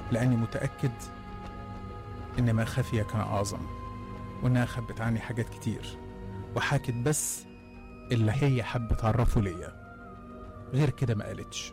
لأني متأكد إن ما خفي كان أعظم وإنها خبت عني حاجات كتير وحكت بس اللي هي حابة تعرفه ليا غير كده ما قالتش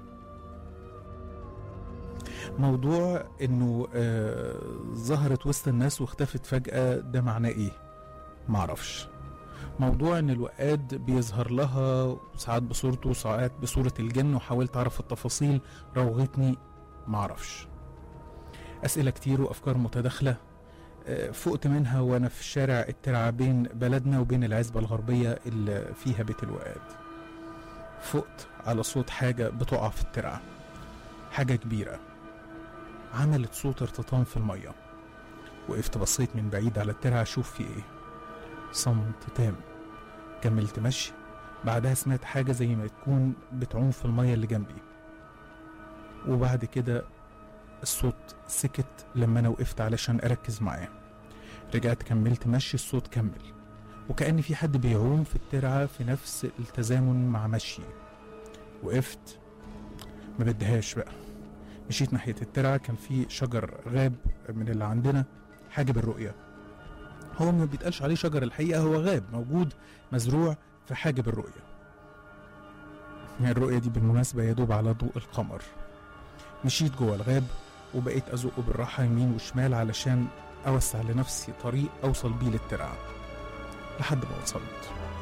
موضوع انه آه ظهرت وسط الناس واختفت فجأة ده معناه ايه معرفش موضوع ان الوقاد بيظهر لها ساعات بصورته وساعات بصورة الجن وحاولت اعرف التفاصيل روغتني معرفش اسئلة كتير وافكار متداخلة آه، فقت منها وانا في الشارع الترعة بين بلدنا وبين العزبة الغربية اللي فيها بيت الوقاد فقت على صوت حاجة بتقع في الترعة حاجة كبيرة عملت صوت ارتطام في المية وقفت بصيت من بعيد على الترعة أشوف في إيه صمت تام كملت مشي بعدها سمعت حاجة زي ما تكون بتعوم في المية اللي جنبي وبعد كده الصوت سكت لما أنا وقفت علشان أركز معاه رجعت كملت مشي الصوت كمل وكأن في حد بيعوم في الترعة في نفس التزامن مع مشي وقفت ما بدهاش بقى مشيت ناحية الترعة كان في شجر غاب من اللي عندنا حاجب الرؤية هو ما بيتقالش عليه شجر الحقيقة هو غاب موجود مزروع في حاجب الرؤية يعني الرؤية دي بالمناسبة يدوب على ضوء القمر مشيت جوه الغاب وبقيت أزقه بالراحة يمين وشمال علشان أوسع لنفسي طريق أوصل بيه للترعة لحد ما وصلت